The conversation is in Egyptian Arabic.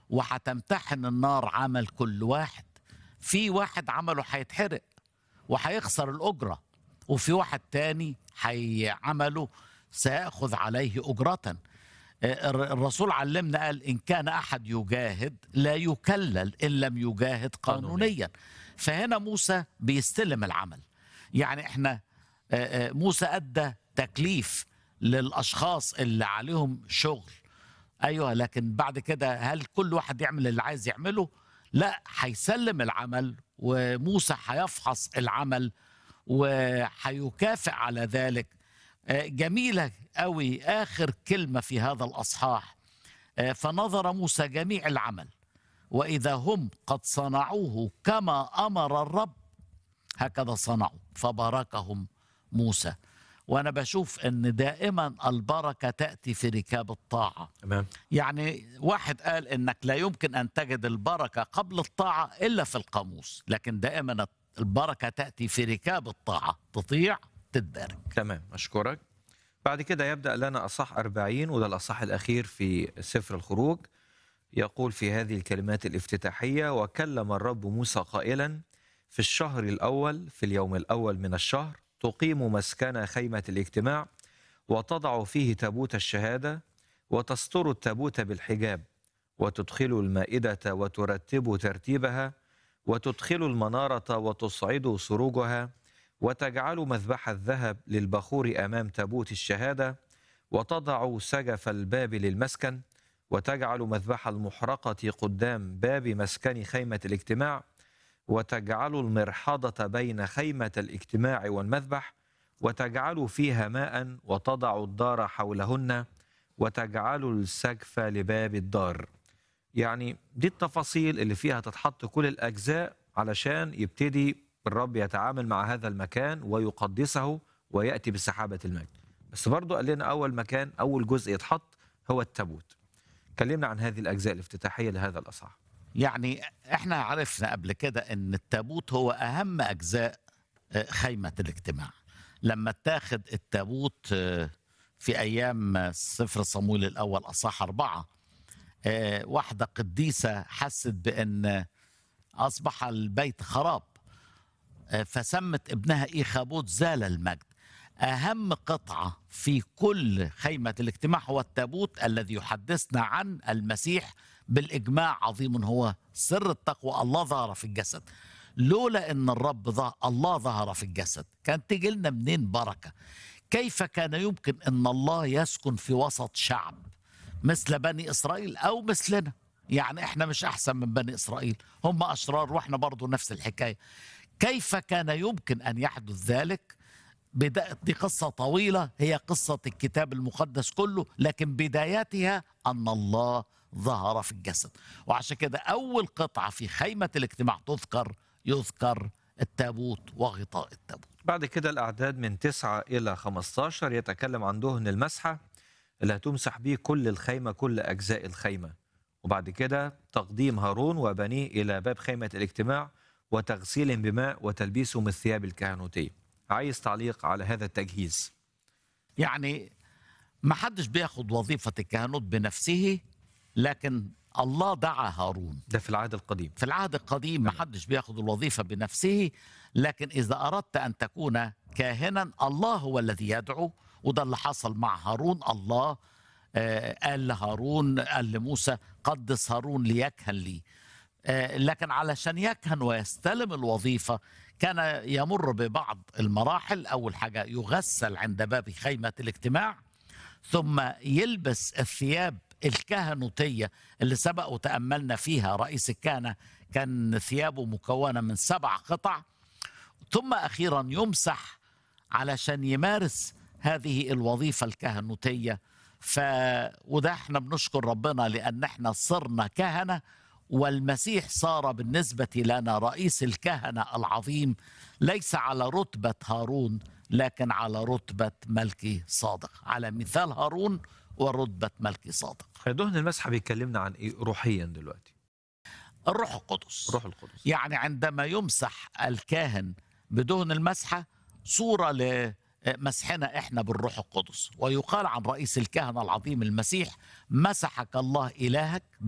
وهتمتحن النار عمل كل واحد في واحد عمله هيتحرق وهيخسر الأجرة وفي واحد تاني هي عمله سيأخذ عليه أجرة الر- الرسول علمنا قال إن كان أحد يجاهد لا يكلل إن لم يجاهد قانونيا فهنا موسى بيستلم العمل يعني احنا آه، آه، موسى أدى تكليف للأشخاص اللي عليهم شغل أيوة لكن بعد كده هل كل واحد يعمل اللي عايز يعمله لا هيسلم العمل وموسى هيفحص العمل وهيكافئ على ذلك آه، جميلة قوي آخر كلمة في هذا الأصحاح آه، فنظر موسى جميع العمل وإذا هم قد صنعوه كما أمر الرب هكذا صنعوا فباركهم موسى وأنا بشوف أن دائما البركة تأتي في ركاب الطاعة تمام يعني واحد قال انك لا يمكن ان تجد البركه قبل الطاعه الا في القاموس لكن دائما البركه تاتي في ركاب الطاعه تطيع تتبارك تمام أشكرك بعد كده يبدأ لنا أصح 40 وده الأصح الأخير في سفر الخروج يقول في هذه الكلمات الافتتاحية وكلم الرب موسى قائلا في الشهر الأول في اليوم الأول من الشهر تقيم مسكن خيمة الاجتماع وتضع فيه تابوت الشهادة وتستر التابوت بالحجاب وتدخل المائدة وترتب ترتيبها وتدخل المنارة وتصعد سروجها وتجعل مذبح الذهب للبخور امام تابوت الشهاده وتضع سجف الباب للمسكن وتجعل مذبح المحرقه قدام باب مسكن خيمه الاجتماع وتجعل المرحاضه بين خيمه الاجتماع والمذبح وتجعل فيها ماء وتضع الدار حولهن وتجعل السقف لباب الدار يعني دي التفاصيل اللي فيها تتحط كل الأجزاء علشان يبتدي الرب يتعامل مع هذا المكان ويقدسه ويأتي بسحابة المجد بس برضو قال لنا أول مكان أول جزء يتحط هو التابوت كلمنا عن هذه الأجزاء الافتتاحية لهذا الأصحاح يعني احنا عرفنا قبل كده ان التابوت هو اهم اجزاء آه، خيمه الاجتماع لما اتاخد التابوت آه، في ايام سفر صمويل الاول اصح اربعه آه، واحده قديسه حست بان اصبح البيت خراب آه، فسمت ابنها ايخابوت زال المجد اهم قطعه في كل خيمه الاجتماع هو التابوت الذي يحدثنا عن المسيح بالاجماع عظيم هو سر التقوى الله ظهر في الجسد لولا ان الرب ظهر الله ظهر في الجسد كانت تيجي لنا منين بركه كيف كان يمكن ان الله يسكن في وسط شعب مثل بني اسرائيل او مثلنا يعني احنا مش احسن من بني اسرائيل هم اشرار واحنا برضو نفس الحكايه كيف كان يمكن ان يحدث ذلك بدا... دي قصه طويله هي قصه الكتاب المقدس كله لكن بدايتها ان الله ظهر في الجسد وعشان كده اول قطعه في خيمه الاجتماع تذكر يذكر التابوت وغطاء التابوت بعد كده الأعداد من 9 إلى 15 يتكلم عن دهن المسحة اللي هتمسح به كل الخيمة كل أجزاء الخيمة وبعد كده تقديم هارون وبنيه إلى باب خيمة الاجتماع وتغسيلهم بماء وتلبيسهم الثياب الكهنوتية عايز تعليق على هذا التجهيز يعني ما حدش بياخد وظيفه الكهنوت بنفسه لكن الله دعا هارون ده في العهد القديم في العهد القديم ما حدش بياخد الوظيفة بنفسه لكن إذا أردت أن تكون كاهنا الله هو الذي يدعو وده اللي حصل مع هارون الله آه، قال لهارون قال لموسى قدس هارون ليكهن لي آه، لكن علشان يكهن ويستلم الوظيفة كان يمر ببعض المراحل أول حاجة يغسل عند باب خيمة الاجتماع ثم يلبس الثياب الكهنوتية اللي سبق وتأملنا فيها رئيس الكهنة كان ثيابه مكونة من سبع قطع ثم أخيرا يمسح علشان يمارس هذه الوظيفة الكهنوتية ف وده احنا بنشكر ربنا لأن احنا صرنا كهنة والمسيح صار بالنسبة لنا رئيس الكهنة العظيم ليس على رتبة هارون لكن على رتبة ملكي صادق على مثال هارون ورتبة ملكي صادق دهن المسحة بيكلمنا عن إيه روحيا دلوقتي الروح القدس روح القدس يعني عندما يمسح الكاهن بدهن المسحة صورة لمسحنا احنا بالروح القدس ويقال عن رئيس الكهنة العظيم المسيح مسحك الله إلهك